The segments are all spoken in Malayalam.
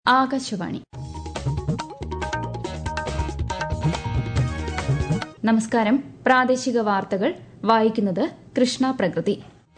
ആകാശവാണി നമസ്കാരം പ്രാദേശിക വാർത്തകൾ വായിക്കുന്നത് കൃഷ്ണ പ്രകൃതി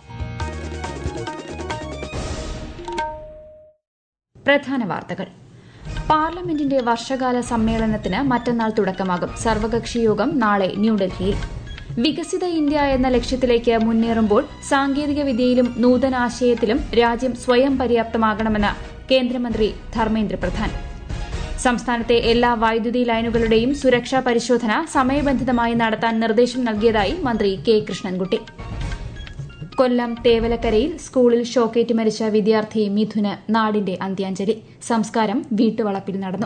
പ്രധാന വാർത്തകൾ പാർലമെന്റിന്റെ വർഷകാല സമ്മേളനത്തിന് മറ്റന്നാൾ തുടക്കമാകും സർവകക്ഷി യോഗം നാളെ ന്യൂഡൽഹിയിൽ വികസിത ഇന്ത്യ എന്ന ലക്ഷ്യത്തിലേക്ക് മുന്നേറുമ്പോൾ സാങ്കേതിക വിദ്യയിലും നൂതനാശയത്തിലും രാജ്യം സ്വയം പര്യാപ്തമാകണമെന്ന് കേന്ദ്രമന്ത്രി ധർമ്മേന്ദ്ര പ്രധാൻ സംസ്ഥാനത്തെ എല്ലാ വൈദ്യുതി ലൈനുകളുടെയും സുരക്ഷാ പരിശോധന സമയബന്ധിതമായി നടത്താൻ നിർദ്ദേശം നൽകിയതായി മന്ത്രി കെ കൃഷ്ണൻകുട്ടി കൊല്ലം തേവലക്കരയിൽ സ്കൂളിൽ ഷോക്കേറ്റ് മരിച്ച വിദ്യാർത്ഥി മിഥുന് നാടിന്റെ അന്ത്യാഞ്ജലി സംസ്കാരം വീട്ടുവളപ്പിൽ നടന്നു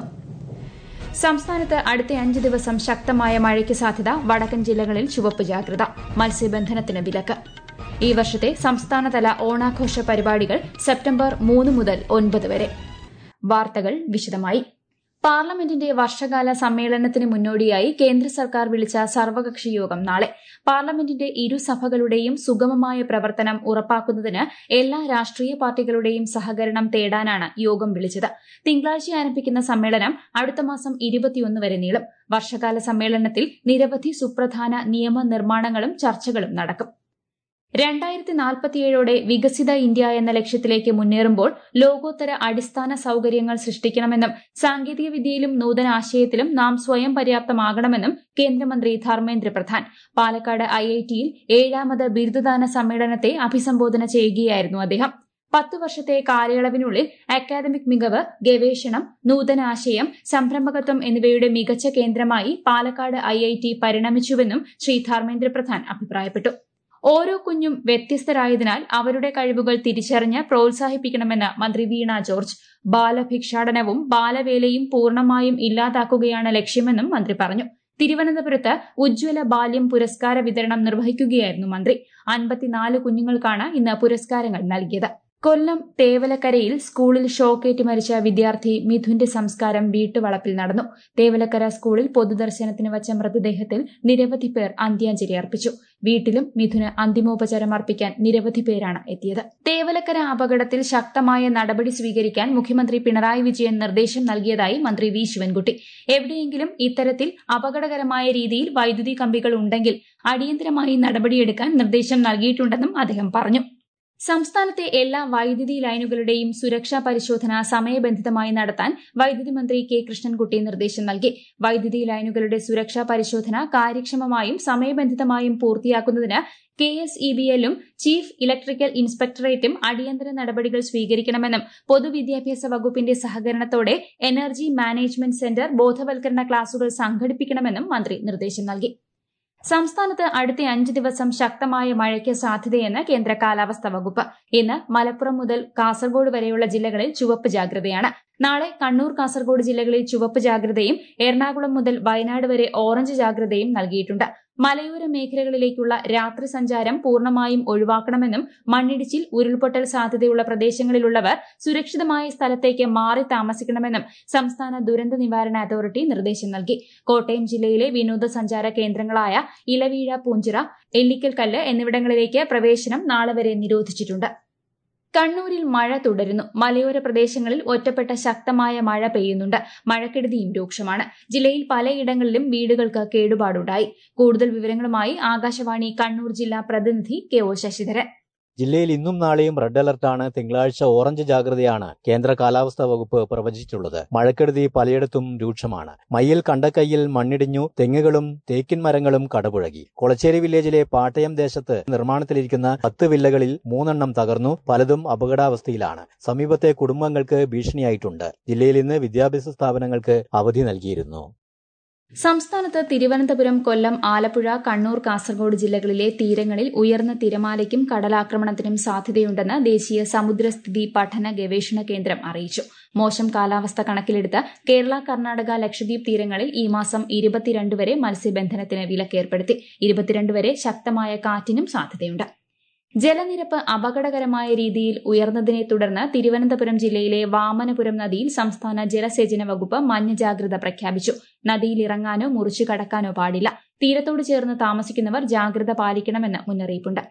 സംസ്ഥാനത്ത് അടുത്ത അഞ്ച് ദിവസം ശക്തമായ മഴയ്ക്ക് സാധ്യത വടക്കൻ ജില്ലകളിൽ ചുവപ്പ് ജാഗ്രത മത്സ്യബന്ധനത്തിന് വിലക്ക് ഈ വർഷത്തെ സംസ്ഥാനതല ഓണാഘോഷ പരിപാടികൾ സെപ്റ്റംബർ മൂന്ന് മുതൽ ഒൻപത് വരെ വാർത്തകൾ വിശദമായി പാർലമെന്റിന്റെ വർഷകാല സമ്മേളനത്തിന് മുന്നോടിയായി കേന്ദ്ര സർക്കാർ വിളിച്ച സർവകക്ഷി യോഗം നാളെ പാർലമെന്റിന്റെ ഇരുസഭകളുടെയും സുഗമമായ പ്രവർത്തനം ഉറപ്പാക്കുന്നതിന് എല്ലാ രാഷ്ട്രീയ പാർട്ടികളുടെയും സഹകരണം തേടാനാണ് യോഗം വിളിച്ചത് തിങ്കളാഴ്ച ആരംഭിക്കുന്ന സമ്മേളനം അടുത്ത മാസം ഇരുപത്തിയൊന്ന് വരെ നീളും വർഷകാല സമ്മേളനത്തിൽ നിരവധി സുപ്രധാന നിയമനിർമ്മാണങ്ങളും ചർച്ചകളും നടക്കും രണ്ടായിരത്തി നാൽപ്പത്തിയേഴോടെ വികസിത ഇന്ത്യ എന്ന ലക്ഷ്യത്തിലേക്ക് മുന്നേറുമ്പോൾ ലോകോത്തര അടിസ്ഥാന സൌകര്യങ്ങൾ സൃഷ്ടിക്കണമെന്നും സാങ്കേതിക വിദ്യയിലും നൂതനാശയത്തിലും നാം സ്വയം പര്യാപ്തമാകണമെന്നും കേന്ദ്രമന്ത്രി ധർമ്മേന്ദ്ര പ്രധാൻ പാലക്കാട് ഐഐടിയിൽ ഏഴാമത് ബിരുദദാന സമ്മേളനത്തെ അഭിസംബോധന ചെയ്യുകയായിരുന്നു അദ്ദേഹം പത്ത് വർഷത്തെ കാലയളവിനുള്ളിൽ അക്കാദമിക് മികവ് ഗവേഷണം നൂതനാശയം സംരംഭകത്വം എന്നിവയുടെ മികച്ച കേന്ദ്രമായി പാലക്കാട് ഐഐടി പരിണമിച്ചുവെന്നും ശ്രീ ധർമ്മേന്ദ്ര പ്രധാൻ അഭിപ്രായപ്പെട്ടു ഓരോ കുഞ്ഞും വ്യത്യസ്തരായതിനാൽ അവരുടെ കഴിവുകൾ തിരിച്ചറിഞ്ഞ് പ്രോത്സാഹിപ്പിക്കണമെന്ന് മന്ത്രി വീണ ജോർജ് ബാലഭിക്ഷാടനവും ബാലവേലയും പൂർണ്ണമായും ഇല്ലാതാക്കുകയാണ് ലക്ഷ്യമെന്നും മന്ത്രി പറഞ്ഞു തിരുവനന്തപുരത്ത് ഉജ്ജ്വല ബാല്യം പുരസ്കാര വിതരണം നിർവഹിക്കുകയായിരുന്നു മന്ത്രി അൻപത്തിനാല് കുഞ്ഞുങ്ങൾക്കാണ് ഇന്ന് പുരസ്കാരങ്ങൾ നൽകിയത് കൊല്ലം തേവലക്കരയിൽ സ്കൂളിൽ ഷോക്കേറ്റ് മരിച്ച വിദ്യാർത്ഥി മിഥുന്റെ സംസ്കാരം വീട്ടുവളപ്പിൽ നടന്നു തേവലക്കര സ്കൂളിൽ പൊതുദർശനത്തിന് വച്ച മൃതദേഹത്തിൽ നിരവധി പേർ അന്ത്യാഞ്ജലി അർപ്പിച്ചു വീട്ടിലും മിഥുന് അന്തിമോപചാരം അർപ്പിക്കാൻ നിരവധി പേരാണ് എത്തിയത് തേവലക്കര അപകടത്തിൽ ശക്തമായ നടപടി സ്വീകരിക്കാൻ മുഖ്യമന്ത്രി പിണറായി വിജയൻ നിർദ്ദേശം നൽകിയതായി മന്ത്രി വി ശിവൻകുട്ടി എവിടെയെങ്കിലും ഇത്തരത്തിൽ അപകടകരമായ രീതിയിൽ വൈദ്യുതി കമ്പികൾ ഉണ്ടെങ്കിൽ അടിയന്തരമായി നടപടിയെടുക്കാൻ നിർദ്ദേശം നൽകിയിട്ടുണ്ടെന്നും അദ്ദേഹം പറഞ്ഞു സംസ്ഥാനത്തെ എല്ലാ വൈദ്യുതി ലൈനുകളുടെയും സുരക്ഷാ പരിശോധന സമയബന്ധിതമായി നടത്താൻ വൈദ്യുതി മന്ത്രി കെ കൃഷ്ണൻകുട്ടി നിർദ്ദേശം നൽകി വൈദ്യുതി ലൈനുകളുടെ സുരക്ഷാ പരിശോധന കാര്യക്ഷമമായും സമയബന്ധിതമായും പൂർത്തിയാക്കുന്നതിന് കെ എസ് ഇ ബി എല്ലും ചീഫ് ഇലക്ട്രിക്കൽ ഇൻസ്പെക്ടറേറ്റും അടിയന്തര നടപടികൾ സ്വീകരിക്കണമെന്നും പൊതുവിദ്യാഭ്യാസ വകുപ്പിന്റെ സഹകരണത്തോടെ എനർജി മാനേജ്മെന്റ് സെന്റർ ബോധവൽക്കരണ ക്ലാസുകൾ സംഘടിപ്പിക്കണമെന്നും മന്ത്രി നിർദ്ദേശം നൽകി സംസ്ഥാനത്ത് അടുത്ത അഞ്ച് ദിവസം ശക്തമായ മഴയ്ക്ക് സാധ്യതയെന്ന് കേന്ദ്ര കാലാവസ്ഥാ വകുപ്പ് ഇന്ന് മലപ്പുറം മുതൽ കാസർഗോഡ് വരെയുള്ള ജില്ലകളിൽ ചുവപ്പ് ജാഗ്രതയാണ് നാളെ കണ്ണൂർ കാസർഗോഡ് ജില്ലകളിൽ ചുവപ്പ് ജാഗ്രതയും എറണാകുളം മുതൽ വയനാട് വരെ ഓറഞ്ച് ജാഗ്രതയും നൽകിയിട്ടുണ്ട് മലയോര മേഖലകളിലേക്കുള്ള രാത്രി സഞ്ചാരം പൂർണ്ണമായും ഒഴിവാക്കണമെന്നും മണ്ണിടിച്ചിൽ ഉരുൾപൊട്ടൽ സാധ്യതയുള്ള പ്രദേശങ്ങളിലുള്ളവർ സുരക്ഷിതമായ സ്ഥലത്തേക്ക് മാറി താമസിക്കണമെന്നും സംസ്ഥാന ദുരന്ത നിവാരണ അതോറിറ്റി നിർദ്ദേശം നൽകി കോട്ടയം ജില്ലയിലെ വിനോദസഞ്ചാര കേന്ദ്രങ്ങളായ ഇലവീഴ പൂഞ്ചിറ എല്ലിക്കൽ കല്ല് എന്നിവിടങ്ങളിലേക്ക് പ്രവേശനം നാളെ വരെ നിരോധിച്ചിട്ടുണ്ട് കണ്ണൂരിൽ മഴ തുടരുന്നു മലയോര പ്രദേശങ്ങളിൽ ഒറ്റപ്പെട്ട ശക്തമായ മഴ പെയ്യുന്നുണ്ട് മഴക്കെടുതിയും രൂക്ഷമാണ് ജില്ലയിൽ പലയിടങ്ങളിലും വീടുകൾക്ക് കേടുപാടുണ്ടായി കൂടുതൽ വിവരങ്ങളുമായി ആകാശവാണി കണ്ണൂർ ജില്ലാ പ്രതിനിധി കെ ഒ ശശിധരൻ ജില്ലയിൽ ഇന്നും നാളെയും റെഡ് അലർട്ടാണ് തിങ്കളാഴ്ച ഓറഞ്ച് ജാഗ്രതയാണ് കേന്ദ്ര കാലാവസ്ഥാ വകുപ്പ് പ്രവചിച്ചിട്ടുള്ളത് മഴക്കെടുതി പലയിടത്തും രൂക്ഷമാണ് മയ്യിൽ കണ്ടക്കൈയിൽ മണ്ണിടിഞ്ഞു തെങ്ങുകളും തേക്കിൻ മരങ്ങളും കടപുഴകി കൊളച്ചേരി വില്ലേജിലെ പാട്ടയം ദേശത്ത് നിർമ്മാണത്തിലിരിക്കുന്ന പത്ത് വില്ലകളിൽ മൂന്നെണ്ണം തകർന്നു പലതും അപകടാവസ്ഥയിലാണ് സമീപത്തെ കുടുംബങ്ങൾക്ക് ഭീഷണിയായിട്ടുണ്ട് ജില്ലയിൽ ഇന്ന് വിദ്യാഭ്യാസ സ്ഥാപനങ്ങൾക്ക് അവധി നൽകിയിരുന്നു സംസ്ഥാനത്ത് തിരുവനന്തപുരം കൊല്ലം ആലപ്പുഴ കണ്ണൂർ കാസർഗോഡ് ജില്ലകളിലെ തീരങ്ങളിൽ ഉയർന്ന തിരമാലയ്ക്കും കടലാക്രമണത്തിനും സാധ്യതയുണ്ടെന്ന് ദേശീയ സമുദ്രസ്ഥിതി പഠന ഗവേഷണ കേന്ദ്രം അറിയിച്ചു മോശം കാലാവസ്ഥ കണക്കിലെടുത്ത് കേരള കർണാടക ലക്ഷദ്വീപ് തീരങ്ങളിൽ ഈ മാസം ഇരുപത്തിരണ്ട് വരെ മത്സ്യബന്ധനത്തിന് വിലക്കേർപ്പെടുത്തി ഇരുപത്തിരണ്ട് വരെ ശക്തമായ കാറ്റിനും സാധ്യതയുണ്ട് ജലനിരപ്പ് അപകടകരമായ രീതിയിൽ ഉയർന്നതിനെ തുടർന്ന് തിരുവനന്തപുരം ജില്ലയിലെ വാമനപുരം നദിയിൽ സംസ്ഥാന ജലസേചന വകുപ്പ് മഞ്ഞ ജാഗ്രത പ്രഖ്യാപിച്ചു നദിയിൽ ഇറങ്ങാനോ മുറിച്ചു കടക്കാനോ പാടില്ല തീരത്തോട് ചേർന്ന് താമസിക്കുന്നവർ ജാഗ്രത പാലിക്കണമെന്ന് മുന്നറിയിപ്പുണ്ട്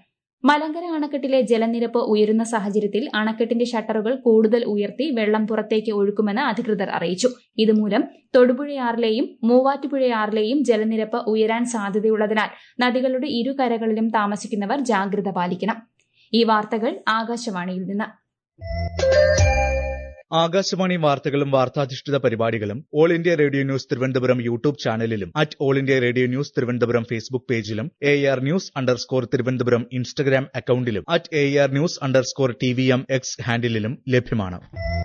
മലങ്കര അണക്കെട്ടിലെ ജലനിരപ്പ് ഉയരുന്ന സാഹചര്യത്തിൽ അണക്കെട്ടിന്റെ ഷട്ടറുകൾ കൂടുതൽ ഉയർത്തി വെള്ളം പുറത്തേക്ക് ഒഴുക്കുമെന്ന് അധികൃതർ അറിയിച്ചു ഇതുമൂലം തൊടുപുഴയാറിലെയും മൂവാറ്റുപുഴയാറിലെയും ജലനിരപ്പ് ഉയരാൻ സാധ്യതയുള്ളതിനാൽ നദികളുടെ ഇരുകരകളിലും താമസിക്കുന്നവർ ജാഗ്രത പാലിക്കണം ഈ വാർത്തകൾ ആകാശവാണിയിൽ നിന്ന് ആകാശവാണി വാർത്തകളും വാർത്താധിഷ്ഠിത പരിപാടികളും All India Radio news Thiruvananthapuram YouTube ചാനലിലും at All India Radio news Thiruvananthapuram Facebook പേജിലും A R news underscore Thiruvananthapuram Instagram അക്കൌണ്ടിലും at A R news underscore T V M X ഹാൻഡിലും ലഭ്യമാണ്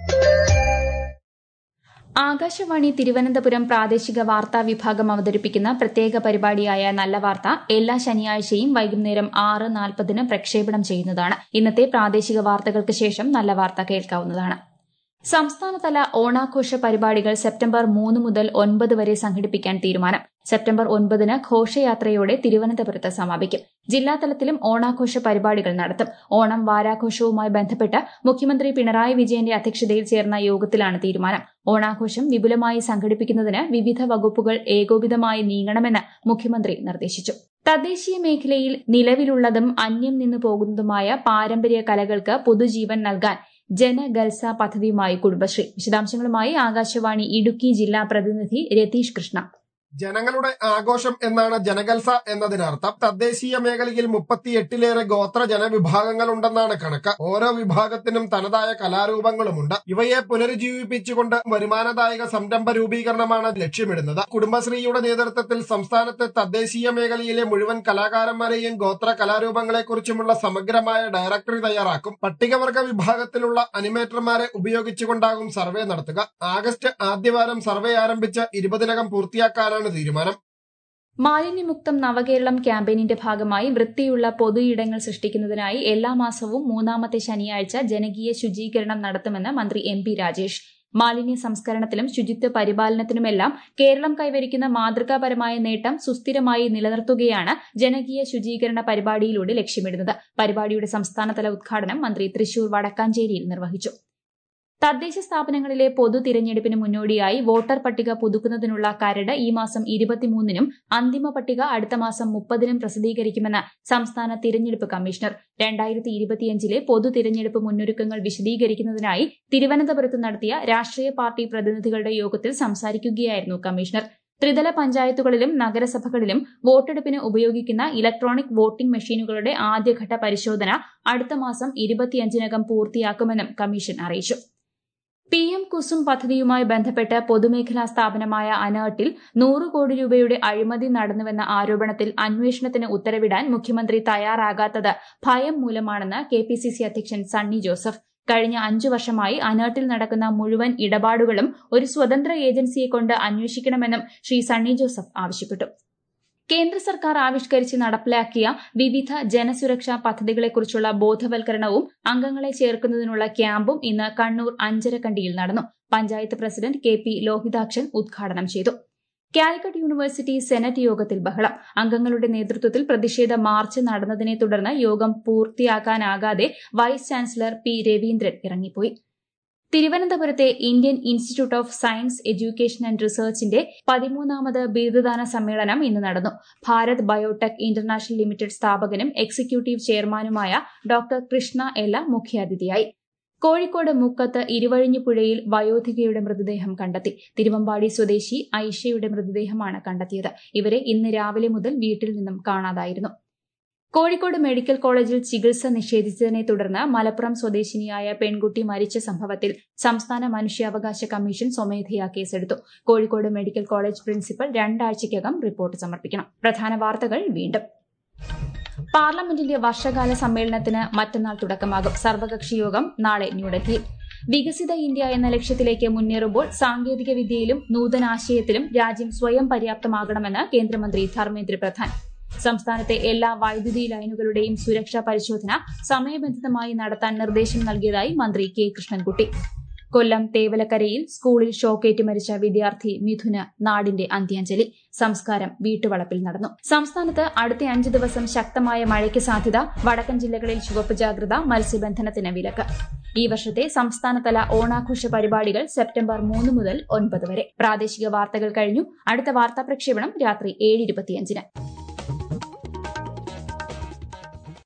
ആകാശവാണി തിരുവനന്തപുരം പ്രാദേശിക വാർത്താ വിഭാഗം അവതരിപ്പിക്കുന്ന പ്രത്യേക പരിപാടിയായ നല്ല വാർത്ത എല്ലാ ശനിയാഴ്ചയും വൈകുന്നേരം ആറ് നാൽപ്പതിന് പ്രക്ഷേപണം ചെയ്യുന്നതാണ് ഇന്നത്തെ പ്രാദേശിക വാർത്തകൾക്ക് ശേഷം നല്ല വാർത്ത കേൾക്കാവുന്നതാണ് സംസ്ഥാനതല ഓണാഘോഷ പരിപാടികൾ സെപ്റ്റംബർ മൂന്ന് മുതൽ ഒൻപത് വരെ സംഘടിപ്പിക്കാൻ തീരുമാനം സെപ്റ്റംബർ ഒൻപതിന് ഘോഷയാത്രയോടെ തിരുവനന്തപുരത്ത് സമാപിക്കും ജില്ലാതലത്തിലും ഓണാഘോഷ പരിപാടികൾ നടത്തും ഓണം വാരാഘോഷവുമായി ബന്ധപ്പെട്ട് മുഖ്യമന്ത്രി പിണറായി വിജയന്റെ അധ്യക്ഷതയിൽ ചേർന്ന യോഗത്തിലാണ് തീരുമാനം ഓണാഘോഷം വിപുലമായി സംഘടിപ്പിക്കുന്നതിന് വിവിധ വകുപ്പുകൾ ഏകോപിതമായി നീങ്ങണമെന്ന് മുഖ്യമന്ത്രി നിർദ്ദേശിച്ചു തദ്ദേശീയ മേഖലയിൽ നിലവിലുള്ളതും അന്യം നിന്നു പോകുന്നതുമായ പാരമ്പര്യ കലകൾക്ക് പുതുജീവൻ നൽകാൻ ജനഗൽസ പദ്ധതിയുമായി കുടുംബശ്രീ വിശദാംശങ്ങളുമായി ആകാശവാണി ഇടുക്കി ജില്ലാ പ്രതിനിധി രതീഷ് കൃഷ്ണ ജനങ്ങളുടെ ആഘോഷം എന്നാണ് ജനഗൽസ എന്നതിനർത്ഥം തദ്ദേശീയ മേഖലയിൽ മുപ്പത്തിയെട്ടിലേറെ ഗോത്ര ജനവിഭാഗങ്ങളുണ്ടെന്നാണ് കണക്ക് ഓരോ വിഭാഗത്തിനും തനതായ കലാരൂപങ്ങളുമുണ്ട് ഇവയെ പുനരുജ്ജീവിപ്പിച്ചുകൊണ്ട് വരുമാനദായക സംരംഭ രൂപീകരണമാണ് ലക്ഷ്യമിടുന്നത് കുടുംബശ്രീയുടെ നേതൃത്വത്തിൽ സംസ്ഥാനത്തെ തദ്ദേശീയ മേഖലയിലെ മുഴുവൻ കലാകാരന്മാരെയും ഗോത്ര കലാരൂപങ്ങളെക്കുറിച്ചുമുള്ള സമഗ്രമായ ഡയറക്ടറി തയ്യാറാക്കും പട്ടികവർഗ വിഭാഗത്തിലുള്ള അനിമേറ്റർമാരെ ഉപയോഗിച്ചുകൊണ്ടാകും സർവേ നടത്തുക ആഗസ്റ്റ് ആദ്യവാരം സർവേ ആരംഭിച്ച് ഇരുപതിനകം പൂർത്തിയാക്കാനാണ് തീരുമാനം മാലിന്യമുക്തം നവകേരളം ക്യാമ്പയിനിന്റെ ഭാഗമായി വൃത്തിയുള്ള പൊതുയിടങ്ങൾ സൃഷ്ടിക്കുന്നതിനായി എല്ലാ മാസവും മൂന്നാമത്തെ ശനിയാഴ്ച ജനകീയ ശുചീകരണം നടത്തുമെന്ന് മന്ത്രി എം പി രാജേഷ് മാലിന്യ സംസ്കരണത്തിലും ശുചിത്വ പരിപാലനത്തിലുമെല്ലാം കേരളം കൈവരിക്കുന്ന മാതൃകാപരമായ നേട്ടം സുസ്ഥിരമായി നിലനിർത്തുകയാണ് ജനകീയ ശുചീകരണ പരിപാടിയിലൂടെ ലക്ഷ്യമിടുന്നത് പരിപാടിയുടെ സംസ്ഥാനതല ഉദ്ഘാടനം മന്ത്രി തൃശൂർ വടക്കാഞ്ചേരിയിൽ നിർവഹിച്ചു തദ്ദേശ സ്ഥാപനങ്ങളിലെ പൊതു തിരഞ്ഞെടുപ്പിന് മുന്നോടിയായി വോട്ടർ പട്ടിക പുതുക്കുന്നതിനുള്ള കരട് ഈ മാസം ഇരുപത്തിമൂന്നിനും അന്തിമ പട്ടിക അടുത്ത മാസം മുപ്പതിനും പ്രസിദ്ധീകരിക്കുമെന്ന് സംസ്ഥാന തിരഞ്ഞെടുപ്പ് കമ്മീഷണർ രണ്ടായിരത്തി ഇരുപത്തിയഞ്ചിലെ പൊതു തിരഞ്ഞെടുപ്പ് മുന്നൊരുക്കങ്ങൾ വിശദീകരിക്കുന്നതിനായി തിരുവനന്തപുരത്ത് നടത്തിയ രാഷ്ട്രീയ പാർട്ടി പ്രതിനിധികളുടെ യോഗത്തിൽ സംസാരിക്കുകയായിരുന്നു കമ്മീഷണർ ത്രിതല പഞ്ചായത്തുകളിലും നഗരസഭകളിലും വോട്ടെടുപ്പിന് ഉപയോഗിക്കുന്ന ഇലക്ട്രോണിക് വോട്ടിംഗ് മെഷീനുകളുടെ ആദ്യഘട്ട പരിശോധന അടുത്ത മാസം ഇരുപത്തിയഞ്ചിനകം പൂർത്തിയാക്കുമെന്നും കമ്മീഷൻ അറിയിച്ചു പി എം കുസും പദ്ധതിയുമായി ബന്ധപ്പെട്ട് പൊതുമേഖലാ സ്ഥാപനമായ അനേർട്ടിൽ നൂറ് കോടി രൂപയുടെ അഴിമതി നടന്നുവെന്ന ആരോപണത്തിൽ അന്വേഷണത്തിന് ഉത്തരവിടാൻ മുഖ്യമന്ത്രി തയ്യാറാകാത്തത് ഭയം മൂലമാണെന്ന് കെ പി സി സി അധ്യക്ഷൻ സണ്ണി ജോസഫ് കഴിഞ്ഞ അഞ്ചു വർഷമായി അനേർട്ടിൽ നടക്കുന്ന മുഴുവൻ ഇടപാടുകളും ഒരു സ്വതന്ത്ര ഏജൻസിയെ കൊണ്ട് അന്വേഷിക്കണമെന്നും ശ്രീ സണ്ണി ജോസഫ് ആവശ്യപ്പെട്ടു കേന്ദ്ര സർക്കാർ ആവിഷ്കരിച്ച് നടപ്പിലാക്കിയ വിവിധ ജനസുരക്ഷാ പദ്ധതികളെക്കുറിച്ചുള്ള ബോധവൽക്കരണവും അംഗങ്ങളെ ചേർക്കുന്നതിനുള്ള ക്യാമ്പും ഇന്ന് കണ്ണൂർ അഞ്ചരക്കണ്ടിയിൽ നടന്നു panchayat president K P Lohithakshan ഉദ്ഘാടനം ചെയ്തു കാലിക്കറ്റ് യൂണിവേഴ്സിറ്റി സെനറ്റ് യോഗത്തിൽ ബഹളം അംഗങ്ങളുടെ നേതൃത്വത്തിൽ പ്രതിഷേധ മാർച്ച് നടന്നതിനെ തുടർന്ന് യോഗം പൂർത്തിയാക്കാനാകാതെ വൈസ് ചാൻസലർ പി രവീന്ദ്രൻ ഇറങ്ങിപ്പോയി തിരുവനന്തപുരത്തെ Indian Institute of Science Education and റിസർച്ചിന്റെ പതിമൂന്നാമത് ബിരുദദാന സമ്മേളനം ഇന്ന് നടന്നു ഭാരത് ബയോടെക് ഇന്റർനാഷണൽ ലിമിറ്റഡ് സ്ഥാപകനും എക്സിക്യൂട്ടീവ് ചെയർമാനുമായ ഡോക്ടർ കൃഷ്ണ എല്ല മുഖ്യാതിഥിയായി കോഴിക്കോട് മുക്കത്ത് ഇരുവഴിഞ്ഞുപുഴയിൽ വയോധികയുടെ മൃതദേഹം കണ്ടെത്തി തിരുവമ്പാടി സ്വദേശി ഐഷയുടെ മൃതദേഹമാണ് കണ്ടെത്തിയത് ഇവരെ ഇന്ന് രാവിലെ മുതൽ വീട്ടിൽ നിന്നും കാണാതായിരുന്നു കോഴിക്കോട് മെഡിക്കൽ കോളേജിൽ ചികിത്സ നിഷേധിച്ചതിനെ തുടർന്ന് മലപ്പുറം സ്വദേശിനിയായ പെൺകുട്ടി മരിച്ച സംഭവത്തിൽ സംസ്ഥാന മനുഷ്യാവകാശ കമ്മീഷൻ സ്വമേധയാ കേസെടുത്തു കോഴിക്കോട് മെഡിക്കൽ കോളേജ് പ്രിൻസിപ്പൽ രണ്ടാഴ്ചയ്ക്കകം റിപ്പോർട്ട് സമർപ്പിക്കണം പ്രധാന വാർത്തകൾ വീണ്ടും പാർലമെന്റിന്റെ വർഷകാല സമ്മേളനത്തിന് മറ്റന്നാൾ തുടക്കമാകും സർവകക്ഷി യോഗം നാളെ ന്യൂഡൽഹിയിൽ വികസിത ഇന്ത്യ എന്ന ലക്ഷ്യത്തിലേക്ക് മുന്നേറുമ്പോൾ സാങ്കേതിക വിദ്യയിലും നൂതനാശയത്തിലും രാജ്യം സ്വയം പര്യാപ്തമാകണമെന്ന് കേന്ദ്രമന്ത്രി ധർമ്മേന്ദ്ര പ്രധാൻ സംസ്ഥാനത്തെ എല്ലാ വൈദ്യുതി ലൈനുകളുടെയും സുരക്ഷാ പരിശോധന സമയബന്ധിതമായി നടത്താൻ നിർദ്ദേശം നൽകിയതായി മന്ത്രി കെ കൃഷ്ണൻകുട്ടി കൊല്ലം തേവലക്കരയിൽ സ്കൂളിൽ ഷോക്കേറ്റ് മരിച്ച വിദ്യാർത്ഥി മിഥുന് നാടിന്റെ അന്ത്യാഞ്ജലി സംസ്കാരം വീട്ടുവളപ്പിൽ നടന്നു സംസ്ഥാനത്ത് അടുത്ത അഞ്ച് ദിവസം ശക്തമായ മഴയ്ക്ക് സാധ്യത വടക്കൻ ജില്ലകളിൽ ചുവപ്പ് ജാഗ്രത മത്സ്യബന്ധനത്തിന് വിലക്ക് ഈ വർഷത്തെ സംസ്ഥാനതല ഓണാഘോഷ പരിപാടികൾ സെപ്റ്റംബർ മൂന്ന് മുതൽ ഒൻപത് വരെ പ്രാദേശിക വാർത്തകൾ കഴിഞ്ഞു അടുത്ത വാർത്താ പ്രക്ഷേപണം രാത്രി ഏഴ് ഇരുപത്തിയഞ്ചിന്